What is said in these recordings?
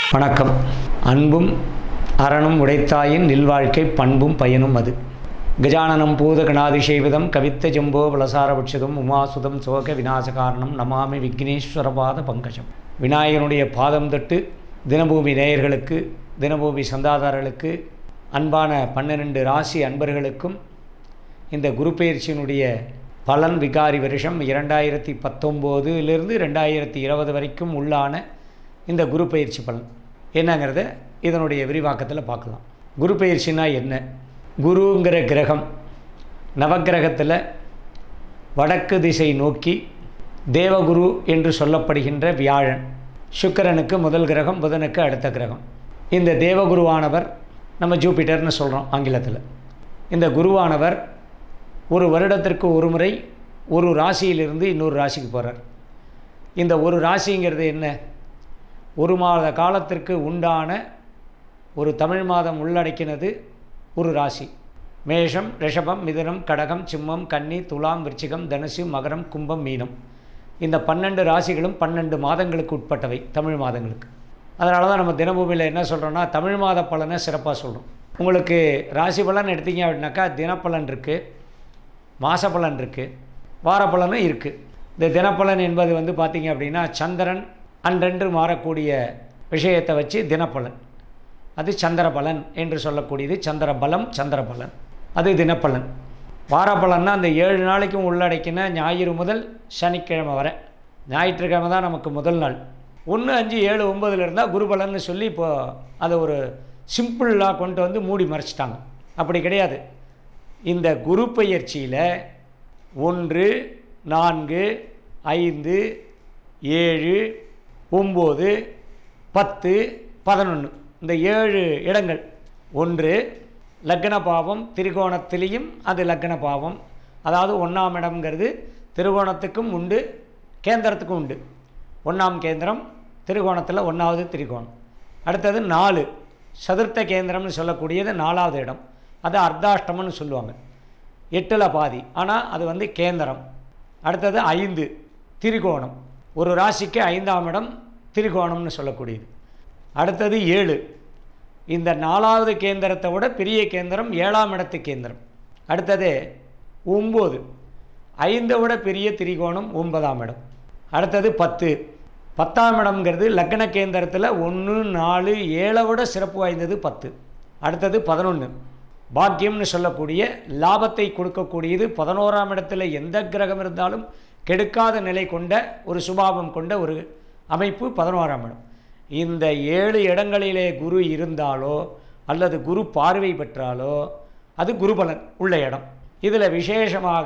வணக்கம் அன்பும் அறனும் உடைத்தாயின் நில்வாழ்க்கை பண்பும் பயனும் அது கஜானனம் பூத கணாதிசேவிதம் கவித்த ஜம்போ வலசாரபட்சதம் உமாசுதம் சோக விநாசகாரணம் நமாமி விக்னேஸ்வரபாத பங்கஜம் விநாயகனுடைய பாதம் தொட்டு தினபூமி நேயர்களுக்கு தினபூமி சந்தாதாரர்களுக்கு அன்பான பன்னிரண்டு ராசி அன்பர்களுக்கும் இந்த குரு பயிற்சியினுடைய பலன் விகாரி வருஷம் இரண்டாயிரத்தி பத்தொம்போதுலேருந்து ரெண்டாயிரத்தி இருபது வரைக்கும் உள்ளான இந்த குரு பயிற்சி பலன் என்னங்கிறத இதனுடைய விரிவாக்கத்தில் பார்க்கலாம் குரு பயிற்சினா என்ன குருங்கிற கிரகம் நவக்கிரகத்தில் வடக்கு திசை நோக்கி தேவகுரு என்று சொல்லப்படுகின்ற வியாழன் சுக்கிரனுக்கு முதல் கிரகம் புதனுக்கு அடுத்த கிரகம் இந்த தேவகுருவானவர் நம்ம ஜூபிட்டர்னு சொல்கிறோம் ஆங்கிலத்தில் இந்த குருவானவர் ஒரு வருடத்திற்கு ஒரு முறை ஒரு ராசியிலிருந்து இன்னொரு ராசிக்கு போகிறார் இந்த ஒரு ராசிங்கிறது என்ன ஒரு மாத காலத்திற்கு உண்டான ஒரு தமிழ் மாதம் உள்ளடக்கினது ஒரு ராசி மேஷம் ரிஷபம் மிதுனம் கடகம் சிம்மம் கன்னி துலாம் விருச்சிகம் தனுசு மகரம் கும்பம் மீனம் இந்த பன்னெண்டு ராசிகளும் பன்னெண்டு மாதங்களுக்கு உட்பட்டவை தமிழ் மாதங்களுக்கு அதனால தான் நம்ம தினபூமியில் என்ன சொல்கிறோன்னா தமிழ் மாத பலனை சிறப்பாக சொல்கிறோம் உங்களுக்கு ராசி பலன் எடுத்தீங்க அப்படின்னாக்கா தினப்பலன் இருக்குது மாசப்பலன் இருக்குது வாரப்பலனும் இருக்குது இந்த தினப்பலன் என்பது வந்து பார்த்திங்க அப்படின்னா சந்திரன் அன்றென்று மாறக்கூடிய விஷயத்தை வச்சு தினப்பலன் அது சந்திரபலன் என்று சொல்லக்கூடியது சந்திரபலம் சந்திரபலன் அது தினப்பலன் வாரப்பலன்னா அந்த ஏழு நாளைக்கும் உள்ளடக்கின ஞாயிறு முதல் சனிக்கிழமை வரை ஞாயிற்றுக்கிழமை தான் நமக்கு முதல் நாள் ஒன்று அஞ்சு ஏழு ஒம்பதுல இருந்தால் குருபலன்னு சொல்லி இப்போ அதை ஒரு சிம்பிளாக கொண்டு வந்து மூடி மறைச்சிட்டாங்க அப்படி கிடையாது இந்த குரு பயிற்சியில் ஒன்று நான்கு ஐந்து ஏழு ஒம்பது பத்து பதினொன்று இந்த ஏழு இடங்கள் ஒன்று லக்ன பாவம் திரிகோணத்திலையும் அது லக்ன பாவம் அதாவது ஒன்றாம் இடம்ங்கிறது திரிகோணத்துக்கும் உண்டு கேந்திரத்துக்கும் உண்டு ஒன்றாம் கேந்திரம் திரிகோணத்தில் ஒன்றாவது திரிகோணம் அடுத்தது நாலு சதுர்த்த கேந்திரம்னு சொல்லக்கூடியது நாலாவது இடம் அது அர்த்தாஷ்டமம்னு சொல்லுவாங்க எட்டில் பாதி ஆனால் அது வந்து கேந்திரம் அடுத்தது ஐந்து திரிகோணம் ஒரு ராசிக்கு ஐந்தாம் இடம் திரிகோணம்னு சொல்லக்கூடியது அடுத்தது ஏழு இந்த நாலாவது கேந்திரத்தை விட பெரிய கேந்திரம் ஏழாம் இடத்து கேந்திரம் அடுத்தது ஒம்பது ஐந்தை விட பெரிய திரிகோணம் ஒன்பதாம் இடம் அடுத்தது பத்து பத்தாம் இடம்ங்கிறது லக்ன கேந்திரத்தில் ஒன்று நாலு ஏழை விட சிறப்பு வாய்ந்தது பத்து அடுத்தது பதினொன்று பாக்கியம்னு சொல்லக்கூடிய லாபத்தை கொடுக்கக்கூடியது பதினோராம் இடத்துல எந்த கிரகம் இருந்தாலும் கெடுக்காத நிலை கொண்ட ஒரு சுபாவம் கொண்ட ஒரு அமைப்பு பதினோராம் இடம் இந்த ஏழு இடங்களிலே குரு இருந்தாலோ அல்லது குரு பார்வை பெற்றாலோ அது குருபலன் உள்ள இடம் இதில் விசேஷமாக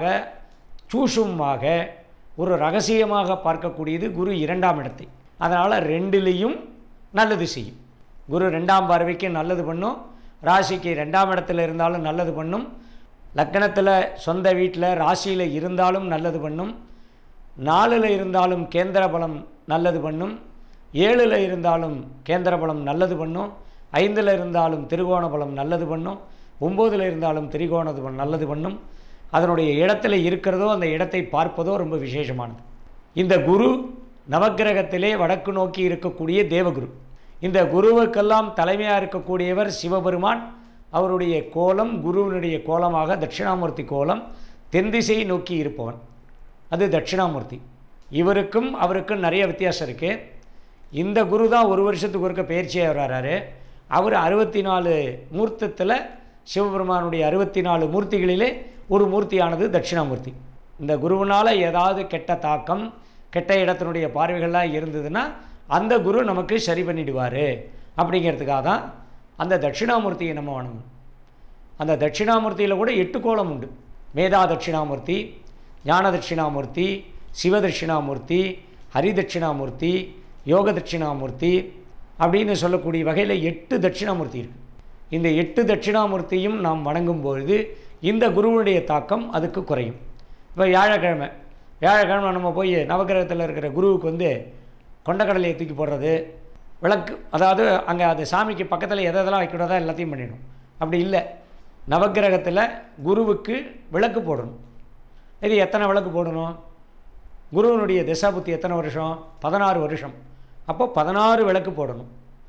சூஷுமாக ஒரு ரகசியமாக பார்க்கக்கூடியது குரு இரண்டாம் இடத்தை அதனால் ரெண்டுலேயும் நல்லது செய்யும் குரு ரெண்டாம் பார்வைக்கு நல்லது பண்ணும் ராசிக்கு ரெண்டாம் இடத்துல இருந்தாலும் நல்லது பண்ணும் லக்கணத்தில் சொந்த வீட்டில் ராசியில் இருந்தாலும் நல்லது பண்ணும் நாலில் இருந்தாலும் கேந்திர பலம் நல்லது பண்ணும் ஏழில் இருந்தாலும் கேந்திர பலம் நல்லது பண்ணும் ஐந்தில் இருந்தாலும் திரிகோண பலம் நல்லது பண்ணும் ஒம்போதில் இருந்தாலும் திரிகோண பலம் நல்லது பண்ணும் அதனுடைய இடத்துல இருக்கிறதோ அந்த இடத்தை பார்ப்பதோ ரொம்ப விசேஷமானது இந்த குரு நவக்கிரகத்திலே வடக்கு நோக்கி இருக்கக்கூடிய தேவகுரு இந்த குருவுக்கெல்லாம் தலைமையாக இருக்கக்கூடியவர் சிவபெருமான் அவருடைய கோலம் குருவினுடைய கோலமாக தட்சிணாமூர்த்தி கோலம் தென்திசை நோக்கி இருப்பவன் அது தட்சிணாமூர்த்தி இவருக்கும் அவருக்கும் நிறைய வித்தியாசம் இருக்குது இந்த குரு தான் ஒரு வருஷத்துக்கு ஒருக்க பயிற்சியாக வர்றாரு அவர் அறுபத்தி நாலு மூர்த்தத்தில் சிவபெருமானுடைய அறுபத்தி நாலு மூர்த்திகளிலே ஒரு மூர்த்தியானது தட்சிணாமூர்த்தி இந்த குருவினால் ஏதாவது கெட்ட தாக்கம் கெட்ட இடத்தினுடைய பார்வைகள்லாம் இருந்ததுன்னா அந்த குரு நமக்கு சரி பண்ணிடுவார் அப்படிங்கிறதுக்காக தான் அந்த தட்சிணாமூர்த்தியை நம்ம வணங்கணும் அந்த தட்சிணாமூர்த்தியில் கூட எட்டு கோலம் உண்டு மேதா தட்சிணாமூர்த்தி ஞான தட்சிணாமூர்த்தி சிவ தட்சிணாமூர்த்தி ஹரி தட்சிணாமூர்த்தி யோக தட்சிணாமூர்த்தி அப்படின்னு சொல்லக்கூடிய வகையில் எட்டு தட்சிணாமூர்த்தி இருக்குது இந்த எட்டு தட்சிணாமூர்த்தியும் நாம் வணங்கும் பொழுது இந்த குருவுடைய தாக்கம் அதுக்கு குறையும் இப்போ வியாழக்கிழமை வியாழக்கிழமை நம்ம போய் நவகிரகத்தில் இருக்கிற குருவுக்கு வந்து கொண்டக்கடலையை தூக்கி போடுறது விளக்கு அதாவது அங்கே அது சாமிக்கு பக்கத்தில் எதை எதெல்லாம் வைக்கிறதோ எல்லாத்தையும் பண்ணிடணும் அப்படி இல்லை நவகிரகத்தில் குருவுக்கு விளக்கு போடணும் இது எத்தனை விளக்கு போடணும் குருவனுடைய திசாபுத்தி எத்தனை வருஷம் பதினாறு வருஷம் அப்போ பதினாறு விளக்கு போடணும்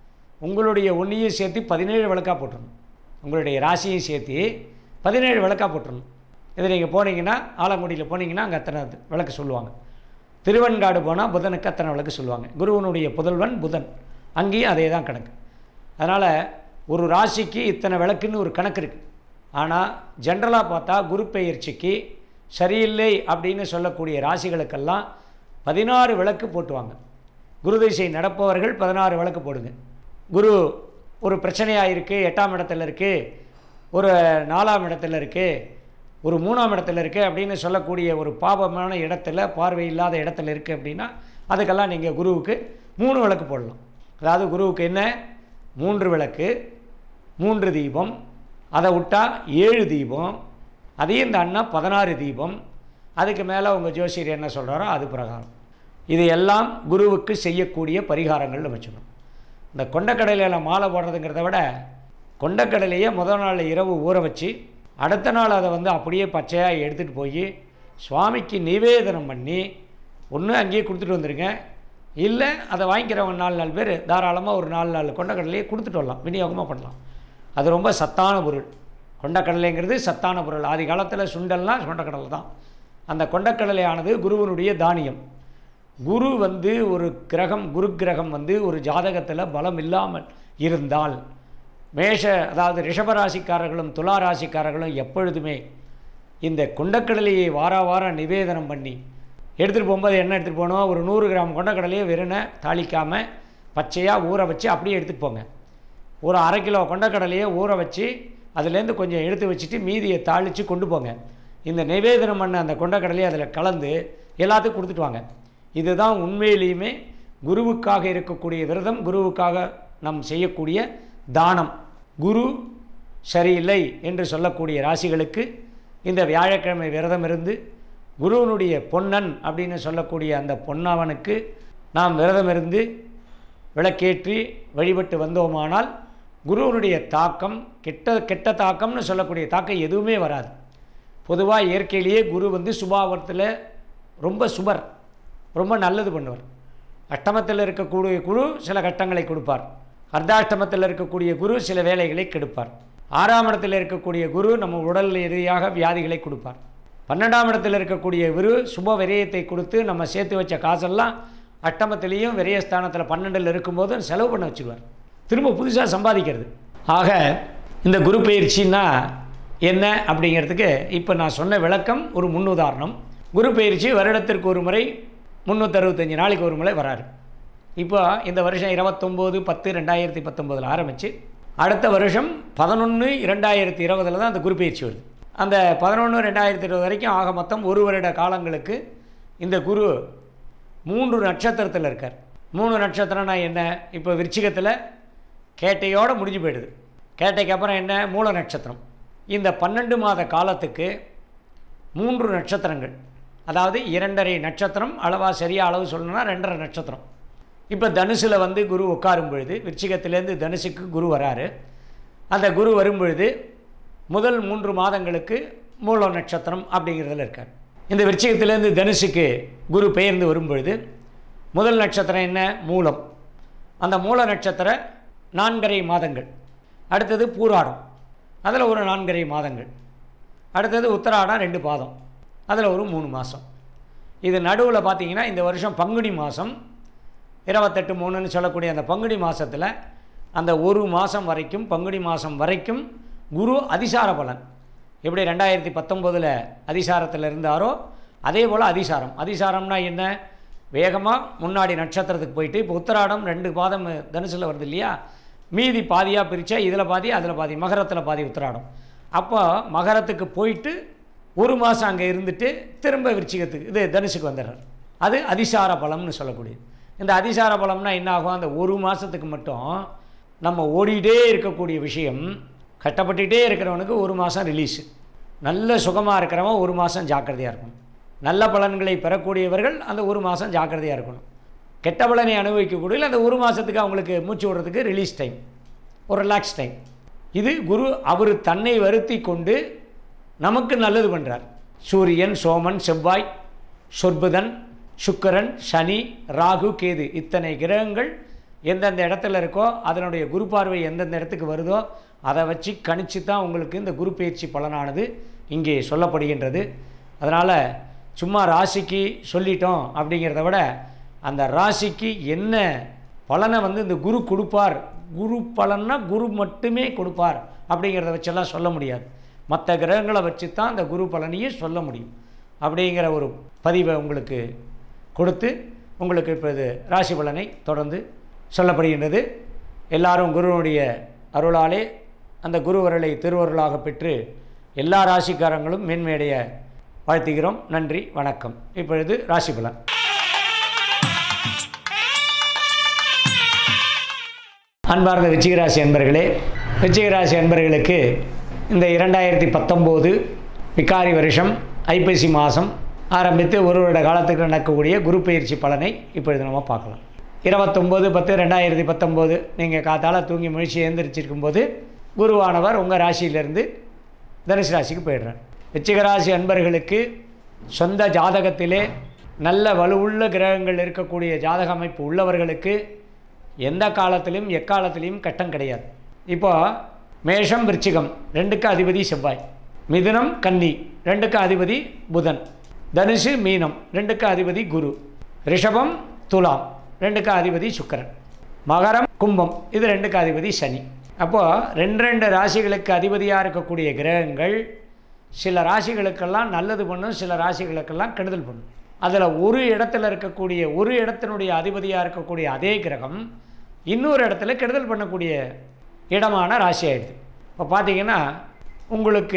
உங்களுடைய ஒன்றையும் சேர்த்து பதினேழு விளக்காக போட்டுடணும் உங்களுடைய ராசியும் சேர்த்து பதினேழு விளக்காக போட்டுடணும் இது நீங்கள் போனீங்கன்னா ஆலங்குடியில் போனீங்கன்னா அங்கே அத்தனை விளக்கு சொல்லுவாங்க திருவெண்காடு போனால் புதனுக்கு அத்தனை விளக்கு சொல்லுவாங்க குருவனுடைய புதல்வன் புதன் அங்கேயும் அதே தான் கணக்கு அதனால் ஒரு ராசிக்கு இத்தனை விளக்குன்னு ஒரு கணக்கு இருக்குது ஆனால் ஜென்ரலாக பார்த்தா குரு பெயர்ச்சிக்கு சரியில்லை அப்படின்னு சொல்லக்கூடிய ராசிகளுக்கெல்லாம் பதினாறு விளக்கு போட்டுவாங்க குரு திசை நடப்பவர்கள் பதினாறு விளக்கு போடுங்க குரு ஒரு பிரச்சனையாக இருக்குது எட்டாம் இடத்துல இருக்குது ஒரு நாலாம் இடத்துல இருக்குது ஒரு மூணாம் இடத்துல இருக்குது அப்படின்னு சொல்லக்கூடிய ஒரு பாபமான இடத்துல பார்வை இல்லாத இடத்துல இருக்குது அப்படின்னா அதுக்கெல்லாம் நீங்கள் குருவுக்கு மூணு விளக்கு போடலாம் அதாவது குருவுக்கு என்ன மூன்று விளக்கு மூன்று தீபம் அதை விட்டால் ஏழு தீபம் அதையும் இந்த அண்ணா பதினாறு தீபம் அதுக்கு மேலே உங்கள் ஜோசியர் என்ன சொல்கிறாரோ அது பிரகாரம் இது எல்லாம் குருவுக்கு செய்யக்கூடிய பரிகாரங்கள்னு வச்சுக்கணும் இந்த கொண்டக்கடலையில் மாலை போடுறதுங்கிறத விட கொண்டக்கடலையே முதல் நாள் இரவு ஊற வச்சு அடுத்த நாள் அதை வந்து அப்படியே பச்சையாக எடுத்துகிட்டு போய் சுவாமிக்கு நிவேதனம் பண்ணி ஒன்று அங்கேயே கொடுத்துட்டு வந்துடுங்க இல்லை அதை வாங்கிக்கிறவங்க நாலு நாலு பேர் தாராளமாக ஒரு நாலு நாலு கொண்டக்கடலையே கொடுத்துட்டு வரலாம் விநியோகமாக பண்ணலாம் அது ரொம்ப சத்தான பொருள் கொண்டக்கடலைங்கிறது சத்தான பொருள் ஆதி காலத்தில் சுண்டல்னால் கொண்டக்கடலை தான் அந்த கொண்டக்கடலையானது குருவனுடைய தானியம் குரு வந்து ஒரு கிரகம் குரு கிரகம் வந்து ஒரு ஜாதகத்தில் பலம் இல்லாமல் இருந்தால் மேஷ அதாவது ரிஷபராசிக்காரர்களும் துலா ராசிக்காரர்களும் எப்பொழுதுமே இந்த கொண்டக்கடலையை வார வாரம் நிவேதனம் பண்ணி எடுத்துகிட்டு போகும்போது என்ன எடுத்துகிட்டு போகணும் ஒரு நூறு கிராம் கொண்டக்கடலையை வெறுனை தாளிக்காமல் பச்சையாக ஊற வச்சு அப்படியே எடுத்துகிட்டு போங்க ஒரு அரை கிலோ கொண்டக்கடலையை ஊற வச்சு அதுலேருந்து கொஞ்சம் எடுத்து வச்சுட்டு மீதியை தாளித்து கொண்டு போங்க இந்த நிவேதனம் பண்ண அந்த கொண்டக்கடலையை அதில் கலந்து எல்லாத்துக்கும் கொடுத்துட்டு வாங்க இதுதான் உண்மையிலேயுமே குருவுக்காக இருக்கக்கூடிய விரதம் குருவுக்காக நாம் செய்யக்கூடிய தானம் குரு சரியில்லை என்று சொல்லக்கூடிய ராசிகளுக்கு இந்த வியாழக்கிழமை விரதம் இருந்து குருவனுடைய பொன்னன் அப்படின்னு சொல்லக்கூடிய அந்த பொன்னவனுக்கு நாம் விரதம் இருந்து விளக்கேற்றி வழிபட்டு வந்தோமானால் குருவனுடைய தாக்கம் கெட்ட கெட்ட தாக்கம்னு சொல்லக்கூடிய தாக்கம் எதுவுமே வராது பொதுவாக இயற்கையிலேயே குரு வந்து சுபாவத்தில் ரொம்ப சுபர் ரொம்ப நல்லது பண்ணுவார் அஷ்டமத்தில் இருக்கக்கூடிய குரு சில கட்டங்களை கொடுப்பார் அர்த்தாஷ்டமத்தில் இருக்கக்கூடிய குரு சில வேலைகளை கெடுப்பார் ஆறாம் இடத்தில் இருக்கக்கூடிய குரு நம்ம உடல் ரீதியாக வியாதிகளை கொடுப்பார் பன்னெண்டாம் இடத்தில் இருக்கக்கூடிய குரு சுப விரயத்தை கொடுத்து நம்ம சேர்த்து வச்ச காசெல்லாம் அட்டமத்திலையும் விரயஸ்தானத்தில் பன்னெண்டில் இருக்கும்போது செலவு பண்ண வச்சுருவார் திரும்ப புதுசாக சம்பாதிக்கிறது ஆக இந்த குரு பயிற்சின்னா என்ன அப்படிங்கிறதுக்கு இப்போ நான் சொன்ன விளக்கம் ஒரு முன்னுதாரணம் குரு பயிற்சி வருடத்திற்கு ஒரு முறை முந்நூற்றறுபத்தஞ்சு நாளைக்கு ஒரு முறை வராரு இப்போ இந்த வருஷம் இருபத்தொம்போது பத்து ரெண்டாயிரத்தி பத்தொம்போதில் ஆரம்பித்து அடுத்த வருஷம் பதினொன்று இரண்டாயிரத்தி இருபதில் தான் அந்த குரு பயிற்சி வருது அந்த பதினொன்று ரெண்டாயிரத்தி இருபது வரைக்கும் ஆக மொத்தம் ஒரு வருட காலங்களுக்கு இந்த குரு மூன்று நட்சத்திரத்தில் இருக்கார் மூணு நட்சத்திரம்னா என்ன இப்போ விருச்சிகத்தில் கேட்டையோடு முடிஞ்சு போயிடுது கேட்டைக்கு அப்புறம் என்ன மூல நட்சத்திரம் இந்த பன்னெண்டு மாத காலத்துக்கு மூன்று நட்சத்திரங்கள் அதாவது இரண்டரை நட்சத்திரம் அளவாக சரியாக அளவு சொல்லணும்னா ரெண்டரை நட்சத்திரம் இப்போ தனுசில் வந்து குரு உட்காரும் பொழுது விருச்சிகத்திலேருந்து தனுசுக்கு குரு வராரு அந்த குரு வரும் பொழுது முதல் மூன்று மாதங்களுக்கு மூல நட்சத்திரம் அப்படிங்கிறதுல இருக்கார் இந்த விருச்சிகத்திலேருந்து தனுசுக்கு குரு பெயர்ந்து வரும் பொழுது முதல் நட்சத்திரம் என்ன மூலம் அந்த மூல நட்சத்திர நான்கரை மாதங்கள் அடுத்தது பூராடம் அதில் ஒரு நான்கரை மாதங்கள் அடுத்தது உத்தராடம் ரெண்டு பாதம் அதில் ஒரு மூணு மாதம் இது நடுவில் பார்த்தீங்கன்னா இந்த வருஷம் பங்குனி மாதம் இருபத்தெட்டு மூணுன்னு சொல்லக்கூடிய அந்த பங்குனி மாதத்தில் அந்த ஒரு மாதம் வரைக்கும் பங்குனி மாதம் வரைக்கும் குரு அதிசார பலன் எப்படி ரெண்டாயிரத்தி பத்தொம்போதில் அதிசாரத்தில் இருந்தாரோ அதே போல் அதிசாரம் அதிசாரம்னா என்ன வேகமாக முன்னாடி நட்சத்திரத்துக்கு போயிட்டு இப்போ உத்தராடம் ரெண்டு பாதம் தனுசில் வருது இல்லையா மீதி பாதியாக பிரித்தா இதில் பாதி அதில் பாதி மகரத்தில் பாதி உத்தராடம் அப்போ மகரத்துக்கு போயிட்டு ஒரு மாதம் அங்கே இருந்துட்டு திரும்ப விருச்சிகத்துக்கு இது தனுசுக்கு வந்துடுறார் அது அதிசார பலம்னு சொல்லக்கூடியது இந்த அதிசார பலம்னா என்ன ஆகும் அந்த ஒரு மாதத்துக்கு மட்டும் நம்ம ஓடிட்டே இருக்கக்கூடிய விஷயம் கட்டப்பட்டுகிட்டே இருக்கிறவனுக்கு ஒரு மாதம் ரிலீஸு நல்ல சுகமாக இருக்கிறவன் ஒரு மாதம் ஜாக்கிரதையாக இருக்கணும் நல்ல பலன்களை பெறக்கூடியவர்கள் அந்த ஒரு மாதம் ஜாக்கிரதையாக இருக்கணும் கெட்ட பலனை அனுபவிக்கக்கூடிய அந்த ஒரு மாதத்துக்கு அவங்களுக்கு மூச்சு விடுறதுக்கு ரிலீஸ் டைம் ஒரு ரிலாக்ஸ் டைம் இது குரு அவர் தன்னை வருத்தி கொண்டு நமக்கு நல்லது பண்ணுறார் சூரியன் சோமன் செவ்வாய் சொர்புதன் சுக்கரன் சனி ராகு கேது இத்தனை கிரகங்கள் எந்தெந்த இடத்துல இருக்கோ அதனுடைய குரு பார்வை எந்தெந்த இடத்துக்கு வருதோ அதை வச்சு கணிச்சு தான் உங்களுக்கு இந்த குரு பயிற்சி பலனானது இங்கே சொல்லப்படுகின்றது அதனால் சும்மா ராசிக்கு சொல்லிட்டோம் அப்படிங்கிறத விட அந்த ராசிக்கு என்ன பலனை வந்து இந்த குரு கொடுப்பார் குரு பலன்னா குரு மட்டுமே கொடுப்பார் அப்படிங்கிறத வச்செல்லாம் சொல்ல முடியாது மற்ற கிரகங்களை வச்சு தான் அந்த குரு பலனையே சொல்ல முடியும் அப்படிங்கிற ஒரு பதிவை உங்களுக்கு கொடுத்து உங்களுக்கு இப்போ இது ராசி பலனை தொடர்ந்து சொல்லப்படுகின்றது எல்லாரும் குருவுடைய அருளாலே அந்த குருவருளை திருவருளாக பெற்று எல்லா ராசிக்காரங்களும் மேன்மையடைய வாழ்த்துகிறோம் நன்றி வணக்கம் இப்பொழுது ராசி பலன் அன்பார்ந்த விச்சிகராசி அன்பர்களே விச்சிகராசி அன்பர்களுக்கு இந்த இரண்டாயிரத்தி பத்தொம்போது விகாரி வருஷம் ஐப்பசி மாதம் ஆரம்பித்து ஒரு வருட காலத்துக்கு நடக்கக்கூடிய குரு பயிற்சி பலனை இப்பொழுது நம்ம பார்க்கலாம் இருபத்தொம்போது பத்து ரெண்டாயிரத்தி பத்தொம்போது நீங்கள் காத்தால தூங்கி முழிச்சு எழுந்திரிச்சிருக்கும் போது குருவானவர் உங்கள் ராசியிலிருந்து தனுசு ராசிக்கு போயிடுறார் விச்சிகராசி அன்பர்களுக்கு சொந்த ஜாதகத்திலே நல்ல வலுவுள்ள கிரகங்கள் இருக்கக்கூடிய ஜாதக அமைப்பு உள்ளவர்களுக்கு எந்த காலத்திலும் எக்காலத்திலையும் கட்டம் கிடையாது இப்போ மேஷம் விருச்சிகம் ரெண்டுக்கு அதிபதி செவ்வாய் மிதுனம் கன்னி ரெண்டுக்கு அதிபதி புதன் தனுசு மீனம் ரெண்டுக்கு அதிபதி குரு ரிஷபம் துலாம் ரெண்டுக்கு அதிபதி சுக்கிரன் மகரம் கும்பம் இது ரெண்டுக்கு அதிபதி சனி அப்போது ரெண்டு ரெண்டு ராசிகளுக்கு அதிபதியாக இருக்கக்கூடிய கிரகங்கள் சில ராசிகளுக்கெல்லாம் நல்லது பண்ணும் சில ராசிகளுக்கெல்லாம் கெடுதல் பண்ணும் அதில் ஒரு இடத்துல இருக்கக்கூடிய ஒரு இடத்தினுடைய அதிபதியாக இருக்கக்கூடிய அதே கிரகம் இன்னொரு இடத்துல கெடுதல் பண்ணக்கூடிய இடமான ராசி ஆயிடுது இப்போ பார்த்தீங்கன்னா உங்களுக்கு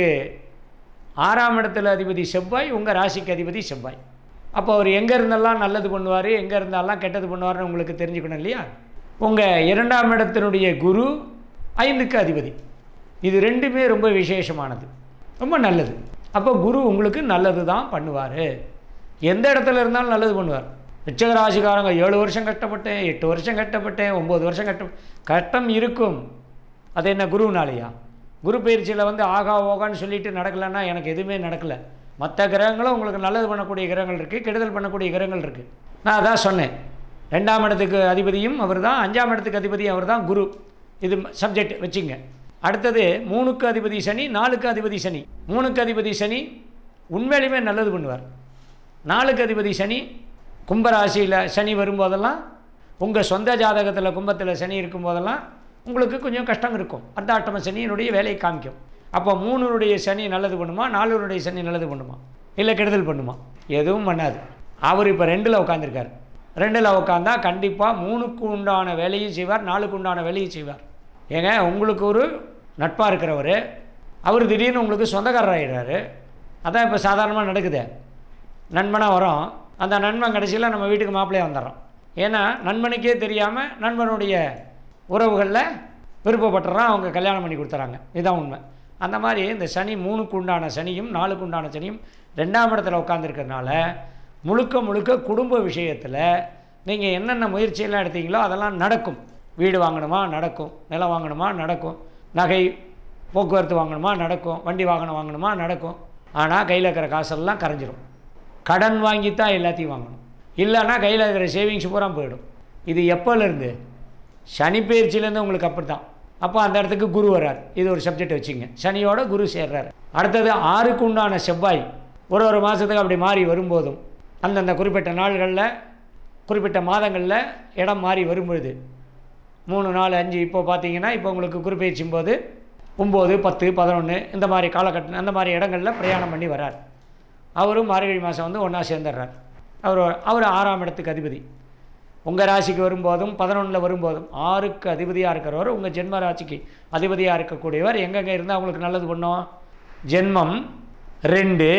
ஆறாம் இடத்துல அதிபதி செவ்வாய் உங்கள் ராசிக்கு அதிபதி செவ்வாய் அப்போ அவர் எங்கே இருந்தெல்லாம் நல்லது பண்ணுவார் எங்கே இருந்தாலாம் கெட்டது பண்ணுவார்னு உங்களுக்கு தெரிஞ்சுக்கணும் இல்லையா உங்கள் இரண்டாம் இடத்தினுடைய குரு ஐந்துக்கு அதிபதி இது ரெண்டுமே ரொம்ப விசேஷமானது ரொம்ப நல்லது அப்போ குரு உங்களுக்கு நல்லது தான் பண்ணுவார் எந்த இடத்துல இருந்தாலும் நல்லது பண்ணுவார் ரிச்சக ராசிக்காரங்க ஏழு வருஷம் கஷ்டப்பட்டேன் எட்டு வருஷம் கஷ்டப்பட்டேன் ஒம்பது வருஷம் கஷ்ட கஷ்டம் இருக்கும் அது என்ன குருவினாலையா குரு பயிற்சியில் வந்து ஆகா ஓகான்னு சொல்லிட்டு நடக்கலைன்னா எனக்கு எதுவுமே நடக்கலை மற்ற கிரகங்களும் உங்களுக்கு நல்லது பண்ணக்கூடிய கிரகங்கள் இருக்குது கெடுதல் பண்ணக்கூடிய கிரகங்கள் இருக்குது நான் அதான் சொன்னேன் ரெண்டாம் இடத்துக்கு அதிபதியும் அவர் தான் அஞ்சாம் இடத்துக்கு அதிபதியும் அவர் தான் குரு இது சப்ஜெக்ட் வச்சுங்க அடுத்தது மூணுக்கு அதிபதி சனி நாலுக்கு அதிபதி சனி மூணுக்கு அதிபதி சனி உண்மையிலுமே நல்லது பண்ணுவார் நாலுக்கு அதிபதி சனி கும்பராசியில் சனி வரும்போதெல்லாம் உங்கள் சொந்த ஜாதகத்தில் கும்பத்தில் சனி இருக்கும்போதெல்லாம் உங்களுக்கு கொஞ்சம் கஷ்டம் இருக்கும் அர்த்தாட்டம சனியினுடைய வேலையை காமிக்கும் அப்போ மூணுனுடைய சனி நல்லது பண்ணுமா நாலுனுடைய சனி நல்லது பண்ணுமா இல்லை கெடுதல் பண்ணுமா எதுவும் பண்ணாது அவர் இப்போ ரெண்டில் உட்காந்துருக்கார் ரெண்டில் உட்காந்தா கண்டிப்பாக மூணுக்கு உண்டான வேலையும் செய்வார் நாலுக்கு உண்டான வேலையும் செய்வார் ஏங்க உங்களுக்கு ஒரு நட்பாக இருக்கிறவர் அவர் திடீர்னு உங்களுக்கு சொந்தக்காரர் ஆகிடுறாரு அதான் இப்போ சாதாரணமாக நடக்குது நண்பனாக வரோம் அந்த நண்பன் கடைசியில் நம்ம வீட்டுக்கு மாப்பிள்ளையாக வந்துடுறோம் ஏன்னா நண்பனுக்கே தெரியாமல் நண்பனுடைய உறவுகளில் விருப்பப்பட்டுறான் அவங்க கல்யாணம் பண்ணி கொடுத்துறாங்க இதுதான் உண்மை அந்த மாதிரி இந்த சனி மூணுக்கு உண்டான சனியும் நாலுக்கு உண்டான சனியும் ரெண்டாம் இடத்துல உட்காந்துருக்கறனால முழுக்க முழுக்க குடும்ப விஷயத்தில் நீங்கள் என்னென்ன முயற்சியெல்லாம் எடுத்தீங்களோ அதெல்லாம் நடக்கும் வீடு வாங்கணுமா நடக்கும் நிலம் வாங்கணுமா நடக்கும் நகை போக்குவரத்து வாங்கணுமா நடக்கும் வண்டி வாகனம் வாங்கணுமா நடக்கும் ஆனால் கையில் இருக்கிற காசெல்லாம் கரைஞ்சிரும் கடன் வாங்கி தான் எல்லாத்தையும் வாங்கணும் இல்லைன்னா கையில் இருக்கிற சேவிங்ஸ் பூரா போயிடும் இது எப்போலேருந்து சனி பயிற்சியிலேருந்து உங்களுக்கு அப்படி தான் அப்போ அந்த இடத்துக்கு குரு வர்றார் இது ஒரு சப்ஜெக்ட் வச்சுங்க சனியோட குரு சேர்றாரு அடுத்தது ஆறுக்கு உண்டான செவ்வாய் ஒரு ஒரு மாதத்துக்கு அப்படி மாறி வரும்போதும் அந்தந்த குறிப்பிட்ட நாள்களில் குறிப்பிட்ட மாதங்களில் இடம் மாறி வரும்பொழுது மூணு நாலு அஞ்சு இப்போ பார்த்தீங்கன்னா இப்போ உங்களுக்கு குறிப்பெயர்ச்சும் போது ஒம்பது பத்து பதினொன்று இந்த மாதிரி காலகட்டம் அந்த மாதிரி இடங்களில் பிரயாணம் பண்ணி வரார் அவரும் மார்கழி மாதம் வந்து ஒன்றா சேர்ந்துடுறார் அவர் அவர் ஆறாம் இடத்துக்கு அதிபதி உங்கள் ராசிக்கு வரும்போதும் பதினொன்றில் வரும்போதும் ஆறுக்கு அதிபதியாக இருக்கிறவர் உங்கள் ஜென்ம ராசிக்கு அதிபதியாக இருக்கக்கூடியவர் எங்கெங்கே இருந்தால் அவங்களுக்கு நல்லது பண்ணும் ஜென்மம் ரெண்டு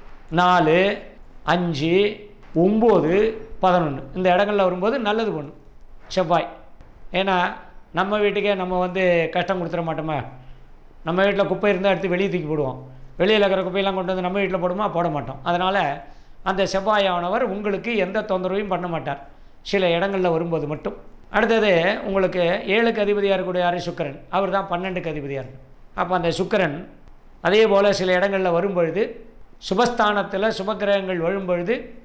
நாலு அஞ்சு ஒம்பது பதினொன்று இந்த இடங்களில் வரும்போது நல்லது பண்ணும் செவ்வாய் ஏன்னா நம்ம வீட்டுக்கே நம்ம வந்து கஷ்டம் கொடுத்துட மாட்டோமா நம்ம வீட்டில் குப்பை இருந்தால் எடுத்து வெளியே தூக்கி போடுவோம் வெளியில் இருக்கிற குப்பையெல்லாம் கொண்டு வந்து நம்ம வீட்டில் போடுமா போட மாட்டோம் அதனால் அந்த செவ்வாயானவர் உங்களுக்கு எந்த தொந்தரவையும் பண்ண மாட்டார் சில இடங்களில் வரும்போது மட்டும் அடுத்தது உங்களுக்கு ஏழுக்கு அதிபதியாக இருக்கக்கூடிய யார் சுக்கரன் அவர் தான் பன்னெண்டுக்கு அதிபதியாக இருக்கும் அப்போ அந்த சுக்கரன் அதே போல் சில இடங்களில் வரும்பொழுது சுபஸ்தானத்தில் சுபக்கிரகங்கள் வரும்பொழுது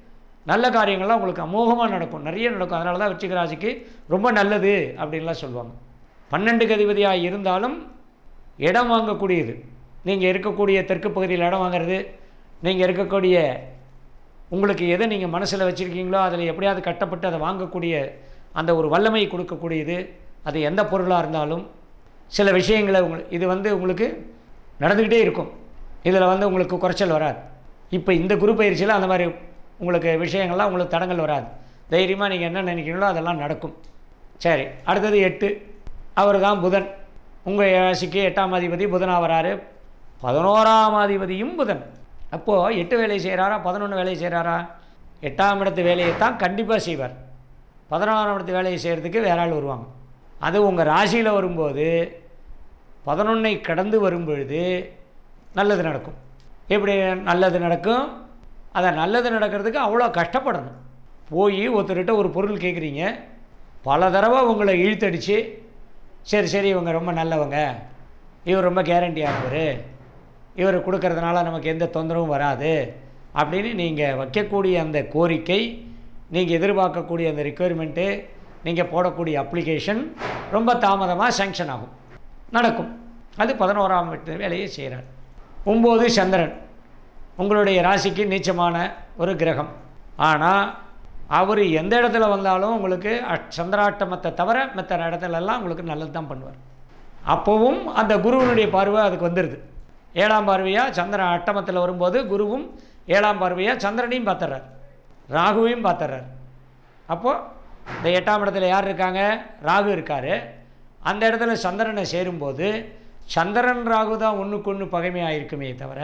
நல்ல காரியங்கள்லாம் உங்களுக்கு அமோகமாக நடக்கும் நிறைய நடக்கும் அதனால தான் விருச்சிக ராசிக்கு ரொம்ப நல்லது அப்படின்லாம் சொல்லுவாங்க பன்னெண்டுக்கு அதிபதியாக இருந்தாலும் இடம் வாங்கக்கூடியது நீங்கள் இருக்கக்கூடிய தெற்கு பகுதியில் இடம் வாங்குறது நீங்கள் இருக்கக்கூடிய உங்களுக்கு எதை நீங்கள் மனசில் வச்சுருக்கீங்களோ அதில் எப்படியாவது கட்டப்பட்டு அதை வாங்கக்கூடிய அந்த ஒரு வல்லமை கொடுக்கக்கூடியது அது எந்த பொருளாக இருந்தாலும் சில விஷயங்களை உங்களுக்கு இது வந்து உங்களுக்கு நடந்துக்கிட்டே இருக்கும் இதில் வந்து உங்களுக்கு குறைச்சல் வராது இப்போ இந்த குரு பயிற்சியில் அந்த மாதிரி உங்களுக்கு விஷயங்கள்லாம் உங்களுக்கு தடங்கள் வராது தைரியமாக நீங்கள் என்ன நினைக்கிறீங்களோ அதெல்லாம் நடக்கும் சரி அடுத்தது எட்டு அவர் தான் புதன் உங்கள் ராசிக்கு எட்டாம் அதிபதி புதனாக வராரு பதினோராம் அதிபதியும் புதன் அப்போது எட்டு வேலை செய்கிறாரா பதினொன்று வேலை செய்கிறாரா எட்டாம் இடத்து வேலையை தான் கண்டிப்பாக செய்வார் பதினோராம் இடத்து வேலையை செய்கிறதுக்கு வேற ஆள் வருவாங்க அது உங்கள் ராசியில் வரும்போது பதினொன்னை கடந்து வரும்பொழுது நல்லது நடக்கும் எப்படி நல்லது நடக்கும் அதை நல்லது நடக்கிறதுக்கு அவ்வளோ கஷ்டப்படணும் போய் ஒருத்தர்கிட்ட ஒரு பொருள் கேட்குறீங்க பல தடவை உங்களை இழுத்தடிச்சு சரி சரி இவங்க ரொம்ப நல்லவங்க இவர் ரொம்ப கேரண்டியானவர் இவர் கொடுக்கறதுனால நமக்கு எந்த தொந்தரவும் வராது அப்படின்னு நீங்கள் வைக்கக்கூடிய அந்த கோரிக்கை நீங்கள் எதிர்பார்க்கக்கூடிய அந்த ரிக்குவயர்மெண்ட்டு நீங்கள் போடக்கூடிய அப்ளிகேஷன் ரொம்ப தாமதமாக சேங்ஷன் ஆகும் நடக்கும் அது பதினோராம் வீட்டு வேலையை செய்கிறார் ஒம்பது சந்திரன் உங்களுடைய ராசிக்கு நீச்சமான ஒரு கிரகம் ஆனால் அவர் எந்த இடத்துல வந்தாலும் உங்களுக்கு அட்- சந்திராட்டமத்தை தவிர மற்ற இடத்துலலாம் உங்களுக்கு நல்லது தான் பண்ணுவார் அப்போவும் அந்த குருவினுடைய பார்வை அதுக்கு வந்துடுது ஏழாம் பார்வையாக சந்திரன் அட்டமத்தில் வரும்போது குருவும் ஏழாம் பார்வையாக சந்திரனையும் பார்த்துறார் ராகுவையும் பார்த்துறார் அப்போது இந்த எட்டாம் இடத்துல யார் இருக்காங்க ராகு இருக்கார் அந்த இடத்துல சந்திரனை சேரும்போது சந்திரன் ராகு தான் ஒன்றுக்கு ஒன்று பகைமையாக இருக்குமே தவிர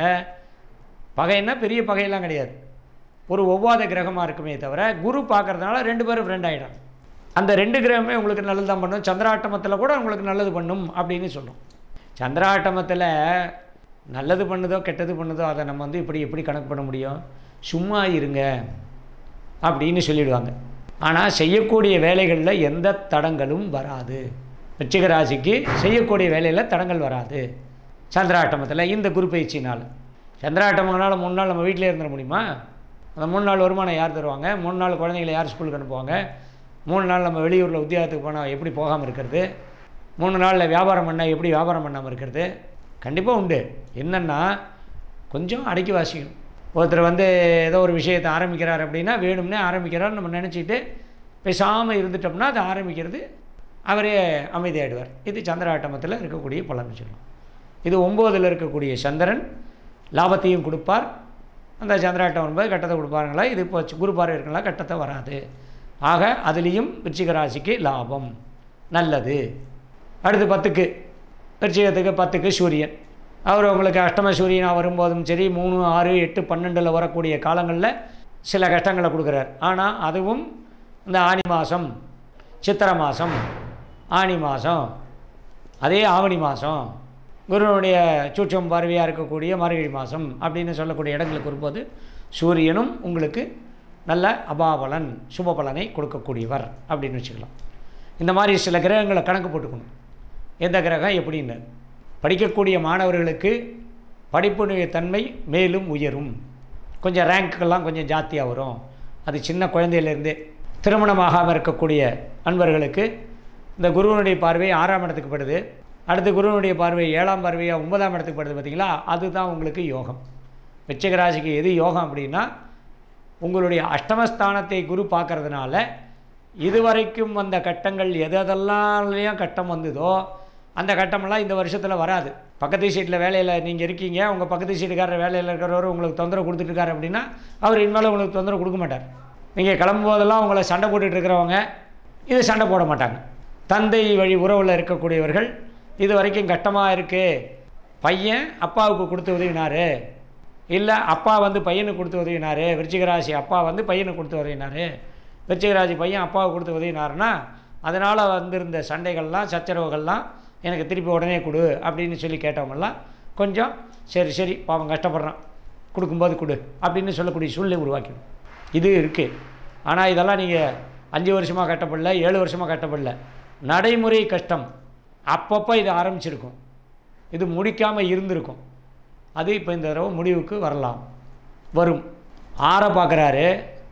பகைன்னா பெரிய பகையெல்லாம் கிடையாது ஒரு ஒவ்வாத கிரகமாக இருக்குமே தவிர குரு பார்க்கறதுனால ரெண்டு பேரும் ஃப்ரெண்ட் ஆகிடும் அந்த ரெண்டு கிரகமே உங்களுக்கு நல்லது தான் பண்ணும் சந்திராட்டமத்தில் கூட உங்களுக்கு நல்லது பண்ணும் அப்படின்னு சொல்லும் சந்திராட்டமத்தில் நல்லது பண்ணுதோ கெட்டது பண்ணுதோ அதை நம்ம வந்து இப்படி எப்படி கணக்கு பண்ண முடியும் சும்மா இருங்க அப்படின்னு சொல்லிடுவாங்க ஆனால் செய்யக்கூடிய வேலைகளில் எந்த தடங்களும் வராது விருச்சிக ராசிக்கு செய்யக்கூடிய வேலையில் தடங்கள் வராது சந்திராட்டமத்தில் இந்த குரு பயிற்சினால் சந்திராட்டமங்களால் மூணு நாள் நம்ம வீட்டிலே இருந்துட முடியுமா அந்த மூணு நாள் வருமானம் யார் தருவாங்க மூணு நாள் குழந்தைங்களை யார் ஸ்கூலுக்கு அனுப்புவாங்க மூணு நாள் நம்ம வெளியூரில் உத்தியோகத்துக்கு போனால் எப்படி போகாமல் இருக்கிறது மூணு நாளில் வியாபாரம் பண்ணால் எப்படி வியாபாரம் பண்ணாமல் இருக்கிறது கண்டிப்பாக உண்டு என்னென்னா கொஞ்சம் அடக்கி வாசிக்கணும் ஒருத்தர் வந்து ஏதோ ஒரு விஷயத்தை ஆரம்பிக்கிறார் அப்படின்னா வேணும்னே ஆரம்பிக்கிறார் நம்ம நினச்சிட்டு பேசாமல் இருந்துட்டோம்னா அதை ஆரம்பிக்கிறது அவரே அமைதியாயிடுவார் இது சந்திராட்டமத்தில் இருக்கக்கூடிய பலன் சொல்லலாம் இது ஒம்போதில் இருக்கக்கூடிய சந்திரன் லாபத்தையும் கொடுப்பார் அந்த சந்திராட்டம் என்பது கட்டத்தை கொடுப்பாருங்களா இது இப்போ குரு பார்வை இருக்கலாம் கட்டத்தை வராது ஆக அதுலேயும் விருச்சிக ராசிக்கு லாபம் நல்லது அடுத்து பத்துக்கு விருச்சிகத்துக்கு பத்துக்கு சூரியன் அவர் உங்களுக்கு அஷ்டம சூரியனாக வரும்போதும் சரி மூணு ஆறு எட்டு பன்னெண்டில் வரக்கூடிய காலங்களில் சில கஷ்டங்களை கொடுக்குறார் ஆனால் அதுவும் இந்த ஆனி மாதம் சித்திரை மாதம் ஆனி மாதம் அதே ஆவணி மாதம் குருவனுடைய சூட்சம் பார்வையாக இருக்கக்கூடிய மார்கழி மாதம் அப்படின்னு சொல்லக்கூடிய இடங்களுக்கு வரும்போது சூரியனும் உங்களுக்கு நல்ல அபாபலன் சுப பலனை கொடுக்கக்கூடியவர் அப்படின்னு வச்சுக்கலாம் இந்த மாதிரி சில கிரகங்களை கணக்கு போட்டுக்கணும் எந்த கிரகம் எப்படின்னு படிக்கக்கூடிய மாணவர்களுக்கு படிப்புடைய தன்மை மேலும் உயரும் கொஞ்சம் ரேங்க்கெல்லாம் கொஞ்சம் ஜாஸ்தியாக வரும் அது சின்ன குழந்தையிலேருந்தே திருமணமாகாமல் இருக்கக்கூடிய அன்பர்களுக்கு இந்த குருவனுடைய பார்வை ஆறாம் இடத்துக்கு படுது அடுத்து குருவனுடைய பார்வை ஏழாம் பார்வையாக ஒன்பதாம் இடத்துக்கு படுது பார்த்தீங்களா அதுதான் உங்களுக்கு யோகம் விருச்சிக ராசிக்கு எது யோகம் அப்படின்னா உங்களுடைய அஷ்டமஸ்தானத்தை குரு பார்க்கறதுனால இதுவரைக்கும் வந்த கட்டங்கள் எது எதெல்லாம்லையும் கட்டம் வந்ததோ அந்த கட்டமெல்லாம் இந்த வருஷத்தில் வராது பக்கத்து சீட்டில் வேலையில் நீங்கள் இருக்கீங்க உங்கள் பக்கத்து சீட்டுக்காரர் வேலையில் இருக்கிறவர் உங்களுக்கு தொந்தரவு கொடுத்துட்டு இருக்காரு அப்படின்னா அவர் இனிமேல் உங்களுக்கு தொந்தரவு கொடுக்க மாட்டார் நீங்கள் கிளம்பும்போதெல்லாம் உங்களை சண்டை போட்டுட்டு இருக்கிறவங்க இது சண்டை போட மாட்டாங்க தந்தை வழி உறவில் இருக்கக்கூடியவர்கள் இது வரைக்கும் கட்டமாக இருக்குது பையன் அப்பாவுக்கு கொடுத்து உதவினார் இல்லை அப்பா வந்து பையனுக்கு கொடுத்து உதவினார் விருச்சிகராசி அப்பா வந்து பையனுக்கு கொடுத்து உதவினார் விருச்சிகராசி பையன் அப்பாவுக்கு கொடுத்து உதவினாருன்னா அதனால் வந்திருந்த சண்டைகள்லாம் சச்சரவுகள்லாம் எனக்கு திருப்பி உடனே கொடு அப்படின்னு சொல்லி கேட்டவங்கெல்லாம் கொஞ்சம் சரி சரி பாவம் கஷ்டப்படுறான் கொடுக்கும்போது கொடு அப்படின்னு சொல்லக்கூடிய சூழ்நிலை உருவாக்கிடும் இது இருக்குது ஆனால் இதெல்லாம் நீங்கள் அஞ்சு வருஷமாக கட்டப்படல ஏழு வருஷமாக கட்டப்படல நடைமுறை கஷ்டம் அப்பப்போ இது ஆரம்பிச்சிருக்கும் இது முடிக்காமல் இருந்திருக்கும் அது இப்போ இந்த தடவை முடிவுக்கு வரலாம் வரும் ஆறை பார்க்குறாரு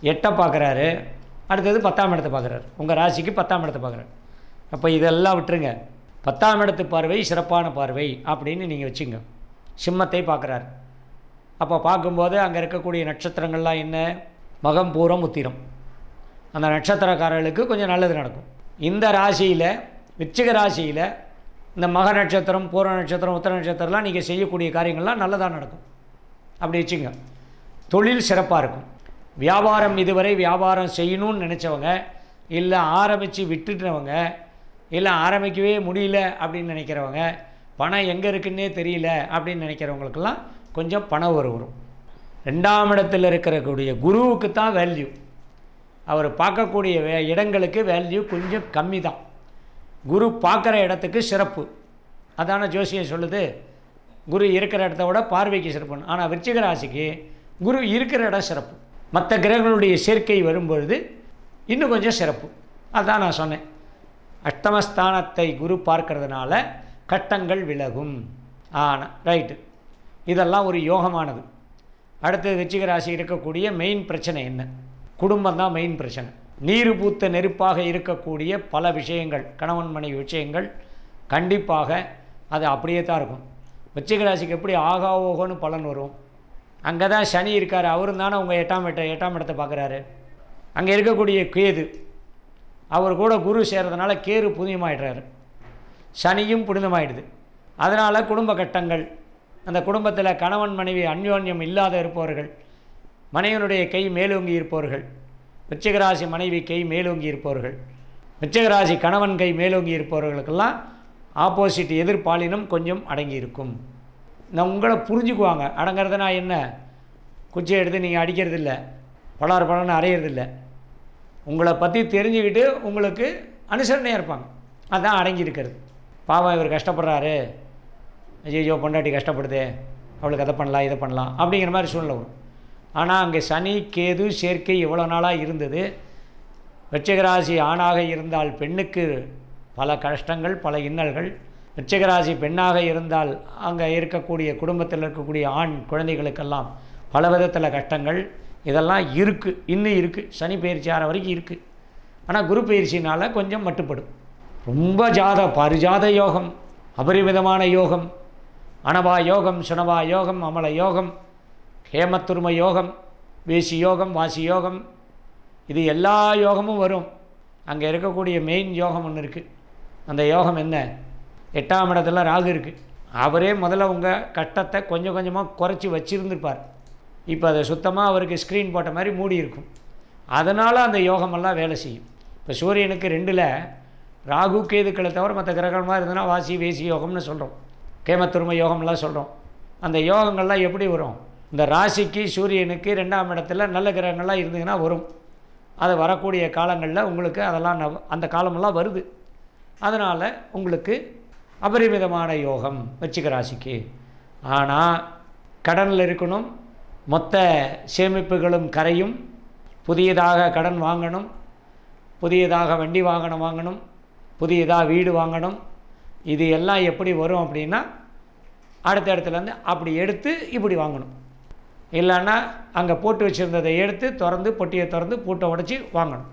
எட்டை பார்க்குறாரு அடுத்தது பத்தாம் இடத்தை பார்க்குறாரு உங்கள் ராசிக்கு பத்தாம் இடத்தை பார்க்குறாரு அப்போ இதெல்லாம் விட்டுருங்க பத்தாம் இடத்து பார்வை சிறப்பான பார்வை அப்படின்னு நீங்கள் வச்சுங்க சிம்மத்தை பார்க்குறாரு அப்போ பார்க்கும்போது அங்கே இருக்கக்கூடிய நட்சத்திரங்கள்லாம் என்ன மகம் பூரம் உத்திரம் அந்த நட்சத்திரக்காரர்களுக்கு கொஞ்சம் நல்லது நடக்கும் இந்த ராசியில் விச்சிக ராசியில் இந்த மக நட்சத்திரம் பூர நட்சத்திரம் உத்தர நட்சத்திரம்லாம் நீங்கள் செய்யக்கூடிய காரியங்கள்லாம் நல்லதாக நடக்கும் அப்படி வச்சுங்க தொழில் சிறப்பாக இருக்கும் வியாபாரம் இதுவரை வியாபாரம் செய்யணும்னு நினச்சவங்க இல்லை ஆரம்பித்து விட்டுட்டவங்க இல்லை ஆரம்பிக்கவே முடியல அப்படின்னு நினைக்கிறவங்க பணம் எங்கே இருக்குன்னே தெரியல அப்படின்னு நினைக்கிறவங்களுக்கெல்லாம் கொஞ்சம் பணம் வரும் வரும் ரெண்டாம் இடத்தில் இருக்கக்கூடிய குருவுக்கு தான் வேல்யூ அவர் பார்க்கக்கூடிய வே இடங்களுக்கு வேல்யூ கொஞ்சம் கம்மி தான் குரு பார்க்குற இடத்துக்கு சிறப்பு அதான ஜோசியம் சொல்லுது குரு இருக்கிற இடத்த விட பார்வைக்கு சிறப்புன்னு ஆனால் விருச்சிக ராசிக்கு குரு இருக்கிற இடம் சிறப்பு மற்ற கிரகங்களுடைய சேர்க்கை வரும்பொழுது இன்னும் கொஞ்சம் சிறப்பு அதான் நான் சொன்னேன் அஷ்டமஸ்தானத்தை குரு பார்க்கறதுனால கட்டங்கள் விலகும் ஆன ரைட்டு இதெல்லாம் ஒரு யோகமானது அடுத்தது விருச்சிக ராசி இருக்கக்கூடிய மெயின் பிரச்சனை என்ன குடும்பம் தான் மெயின் பிரச்சனை நீர் பூத்த நெருப்பாக இருக்கக்கூடிய பல விஷயங்கள் கணவன் மனைவி விஷயங்கள் கண்டிப்பாக அது அப்படியே தான் இருக்கும் விருச்சிக ராசிக்கு எப்படி ஆகா ஓகோன்னு பலன் வரும் அங்கே தான் சனி இருக்கார் அவரும் தானே உங்கள் எட்டாம் இடத்தை எட்டாம் இடத்தை பார்க்குறாரு அங்கே இருக்கக்கூடிய கேது அவர் கூட குரு சேர்றதுனால கேரு புனிதமாயிடுறாரு சனியும் புனிதமாயிடுது அதனால் குடும்ப கட்டங்கள் அந்த குடும்பத்தில் கணவன் மனைவி அந்யோன்யம் இல்லாத இருப்பவர்கள் மனைவனுடைய கை மேலோங்கி இருப்பவர்கள் விருச்சிகராசி மனைவி கை மேலோங்கி இருப்பவர்கள் விருச்சிகராசி கணவன் கை மேலோங்கி இருப்பவர்களுக்கெல்லாம் ஆப்போசிட் எதிர்பாலினம் கொஞ்சம் அடங்கி இருக்கும் நான் உங்களை புரிஞ்சுக்குவாங்க அடங்கிறதுனா என்ன குச்சி எடுத்து நீங்கள் அடிக்கிறது இல்லை பலார் பலன்னு அரையிறதில்ல உங்களை பற்றி தெரிஞ்சுக்கிட்டு உங்களுக்கு அனுசரணையாக இருப்பாங்க அதான் அடங்கி இருக்கிறது பாவம் இவர் கஷ்டப்படுறாரு ஐயோ பொண்டாட்டி கஷ்டப்படுதே அவளுக்கு அதை பண்ணலாம் இதை பண்ணலாம் அப்படிங்கிற மாதிரி சூழ்நிலை வரும் ஆனால் அங்கே சனி கேது சேர்க்கை எவ்வளோ நாளாக இருந்தது விருச்சிகராசி ஆணாக இருந்தால் பெண்ணுக்கு பல கஷ்டங்கள் பல இன்னல்கள் விருச்சிகராசி பெண்ணாக இருந்தால் அங்கே இருக்கக்கூடிய குடும்பத்தில் இருக்கக்கூடிய ஆண் குழந்தைகளுக்கெல்லாம் பல விதத்தில் கஷ்டங்கள் இதெல்லாம் இருக்குது இன்னும் இருக்குது சனி பயிற்சி ஆற வரைக்கும் இருக்குது ஆனால் குரு பயிற்சினால் கொஞ்சம் மட்டுப்படும் ரொம்ப ஜாத பரிஜாத யோகம் அபரிமிதமான யோகம் அனபா யோகம் சுனபா யோகம் அமல யோகம் ஹேமத்துரும யோகம் வேசி யோகம் வாசி யோகம் இது எல்லா யோகமும் வரும் அங்கே இருக்கக்கூடிய மெயின் யோகம் ஒன்று இருக்குது அந்த யோகம் என்ன எட்டாம் இடத்துல ராகு இருக்குது அவரே முதல்ல உங்கள் கட்டத்தை கொஞ்சம் கொஞ்சமாக குறைச்சி வச்சுருந்துருப்பார் இப்போ அதை சுத்தமாக அவருக்கு ஸ்க்ரீன் போட்ட மாதிரி மூடி இருக்கும் அதனால் அந்த யோகமெல்லாம் வேலை செய்யும் இப்போ சூரியனுக்கு ரெண்டில் ராகு கேதுக்களை தவிர மற்ற கிரகமாக இருந்ததுன்னா வாசி வேசி யோகம்னு சொல்கிறோம் கேமத்துரும யோகம்லாம் சொல்கிறோம் அந்த யோகங்கள்லாம் எப்படி வரும் இந்த ராசிக்கு சூரியனுக்கு ரெண்டாம் இடத்துல நல்ல கிரகங்கள்லாம் இருந்ததுன்னா வரும் அது வரக்கூடிய காலங்களில் உங்களுக்கு அதெல்லாம் நவ- அந்த காலமெல்லாம் வருது அதனால் உங்களுக்கு அபரிமிதமான யோகம் வச்சுக்க ராசிக்கு ஆனால் கடனில் இருக்கணும் மொத்த சேமிப்புகளும் கரையும் புதியதாக கடன் வாங்கணும் புதியதாக வண்டி வாகனம் வாங்கணும் புதியதாக வீடு வாங்கணும் இது எல்லாம் எப்படி வரும் அப்படின்னா அடுத்த இடத்துலேருந்து அப்படி எடுத்து இப்படி வாங்கணும் இல்லைன்னா அங்கே போட்டு வச்சுருந்ததை எடுத்து திறந்து பொட்டியை திறந்து பூட்டை உடச்சி வாங்கணும்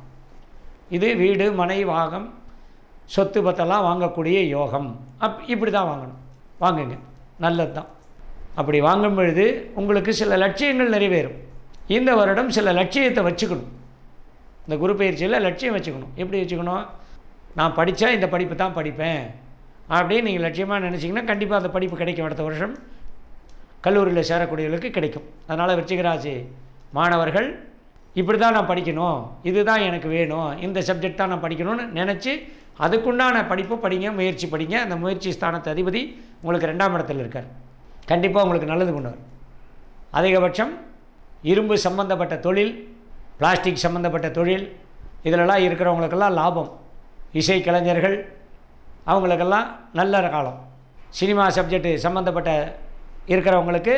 இது வீடு மனை வாகம் சொத்து பத்தெல்லாம் வாங்கக்கூடிய யோகம் அப் இப்படி தான் வாங்கணும் வாங்குங்க நல்லது தான் அப்படி வாங்கும் பொழுது உங்களுக்கு சில லட்சியங்கள் நிறைவேறும் இந்த வருடம் சில லட்சியத்தை வச்சுக்கணும் இந்த குரு பயிற்சியில் லட்சியம் வச்சுக்கணும் எப்படி வச்சுக்கணும் நான் படித்தா இந்த படிப்பு தான் படிப்பேன் அப்படின்னு நீங்கள் லட்சியமாக நினச்சிங்கன்னா கண்டிப்பாக அந்த படிப்பு கிடைக்கும் அடுத்த வருஷம் கல்லூரியில் சேரக்கூடியவர்களுக்கு கிடைக்கும் அதனால் விருச்சிகராசி மாணவர்கள் இப்படி தான் நான் படிக்கணும் இதுதான் எனக்கு வேணும் இந்த சப்ஜெக்ட் தான் நான் படிக்கணும்னு நினச்சி அதுக்குண்டான படிப்பு படிங்க முயற்சி படிங்க அந்த முயற்சி ஸ்தானத்து அதிபதி உங்களுக்கு ரெண்டாம் இடத்துல இருக்கார் கண்டிப்பாக உங்களுக்கு நல்லது கொண்டு வரும் அதிகபட்சம் இரும்பு சம்பந்தப்பட்ட தொழில் பிளாஸ்டிக் சம்பந்தப்பட்ட தொழில் இதிலெல்லாம் இருக்கிறவங்களுக்கெல்லாம் லாபம் இசை கலைஞர்கள் அவங்களுக்கெல்லாம் நல்ல காலம் சினிமா சப்ஜெக்ட் சம்மந்தப்பட்ட இருக்கிறவங்களுக்கு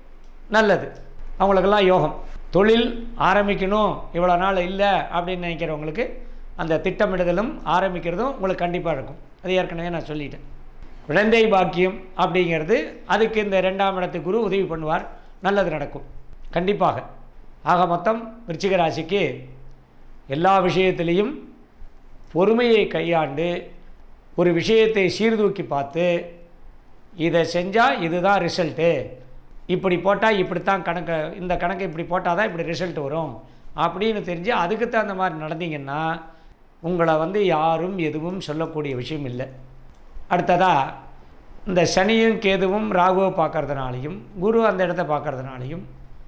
நல்லது அவங்களுக்கெல்லாம் யோகம் தொழில் ஆரம்பிக்கணும் இவ்வளோ நாள் இல்லை அப்படின்னு நினைக்கிறவங்களுக்கு அந்த திட்டமிடுதலும் ஆரம்பிக்கிறதும் உங்களுக்கு கண்டிப்பாக இருக்கும் அது ஏற்கனவே நான் சொல்லிட்டேன் குழந்தை பாக்கியம் அப்படிங்கிறது அதுக்கு இந்த ரெண்டாம் இடத்து குரு உதவி பண்ணுவார் நல்லது நடக்கும் கண்டிப்பாக ஆக மொத்தம் விருச்சிக ராசிக்கு எல்லா விஷயத்திலையும் பொறுமையை கையாண்டு ஒரு விஷயத்தை சீர்தூக்கி பார்த்து இதை செஞ்சால் இதுதான் ரிசல்ட்டு இப்படி போட்டால் இப்படித்தான் கணக்கை இந்த கணக்கு இப்படி போட்டால் தான் இப்படி ரிசல்ட் வரும் அப்படின்னு தெரிஞ்சு அதுக்கு தகுந்த மாதிரி நடந்தீங்கன்னா உங்களை வந்து யாரும் எதுவும் சொல்லக்கூடிய விஷயம் இல்லை அடுத்ததாக இந்த சனியும் கேதுவும் ராகுவை பார்க்கறதுனாலையும் குரு அந்த இடத்த பார்க்கறதுனாலையும்